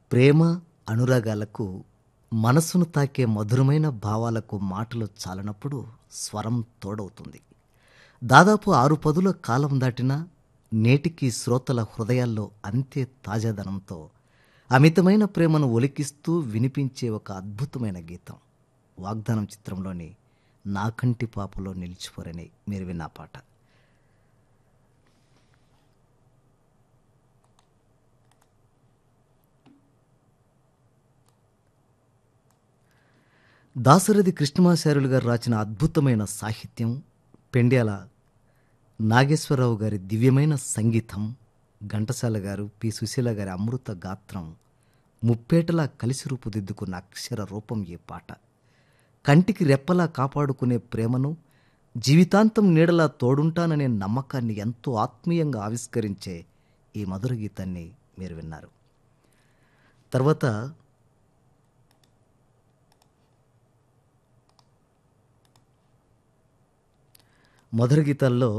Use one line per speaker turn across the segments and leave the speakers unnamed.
ప్రేమ అనురాగాలకు మనసును తాకే మధురమైన భావాలకు మాటలు చాలనప్పుడు స్వరం తోడవుతుంది దాదాపు ఆరు పదుల కాలం దాటినా నేటికి శ్రోతల హృదయాల్లో అంతే తాజాదనంతో అమితమైన ప్రేమను ఒలికిస్తూ వినిపించే ఒక అద్భుతమైన గీతం వాగ్దానం చిత్రంలోని నా కంటి పాపలో నిలిచిపోరని మీరు విన్న పాట దాశరథి కృష్ణమాచార్యులు గారు రాసిన అద్భుతమైన సాహిత్యం పెండ్యాల నాగేశ్వరరావు గారి దివ్యమైన సంగీతం ఘంటసాల గారు పి సుశీల గారి అమృత గాత్రం ముప్పేటలా కలిసి రూపుదిద్దుకున్న అక్షర రూపం ఈ పాట కంటికి రెప్పలా కాపాడుకునే ప్రేమను జీవితాంతం నీడలా తోడుంటాననే నమ్మకాన్ని ఎంతో ఆత్మీయంగా ఆవిష్కరించే ఈ మధుర గీతాన్ని మీరు విన్నారు తర్వాత మధుర గీతాల్లో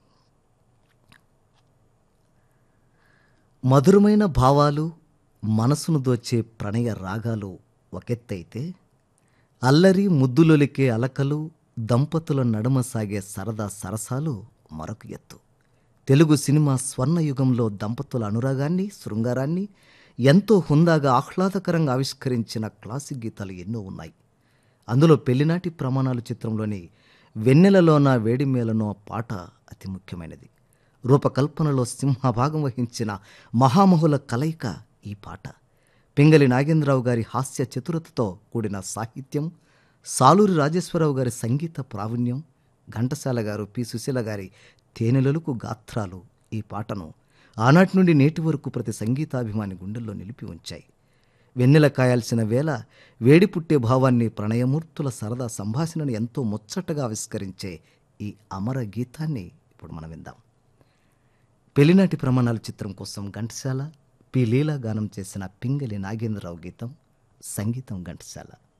మధురమైన భావాలు మనసును దోచే ప్రణయ రాగాలు ఒకెత్తైతే అల్లరి ముద్దులొలికే అలకలు దంపతుల నడుమ సాగే సరదా సరసాలు మరొక ఎత్తు తెలుగు సినిమా స్వర్ణయుగంలో దంపతుల అనురాగాన్ని శృంగారాన్ని ఎంతో హుందాగా ఆహ్లాదకరంగా ఆవిష్కరించిన క్లాసిక్ గీతాలు ఎన్నో ఉన్నాయి అందులో పెళ్లినాటి ప్రమాణాలు చిత్రంలోని వెన్నెలలోన వేడిమేలనో పాట అతి ముఖ్యమైనది రూపకల్పనలో సింహభాగం వహించిన మహామహుల కలయిక ఈ పాట పింగళి నాగేంద్రరావు గారి హాస్య చతురతతో కూడిన సాహిత్యం సాలూరి రాజేశ్వరరావు గారి సంగీత ప్రావీణ్యం ఘంటసాల గారు పి సుశీల గారి తేనెలలకు గాత్రాలు ఈ పాటను ఆనాటి నుండి నేటి వరకు ప్రతి సంగీతాభిమాని గుండెల్లో నిలిపి ఉంచాయి వెన్నెల కాయాల్సిన వేళ వేడి పుట్టే భావాన్ని ప్రణయమూర్తుల సరదా సంభాషణను ఎంతో ముచ్చటగా ఆవిష్కరించే ఈ అమర గీతాన్ని ఇప్పుడు మనం విందాం పెళ్లినాటి ప్రమాణాలు చిత్రం కోసం ఘంటసాల పి లీలా గానం చేసిన పింగళి నాగేంద్రరావు గీతం సంగీతం ఘంటసాల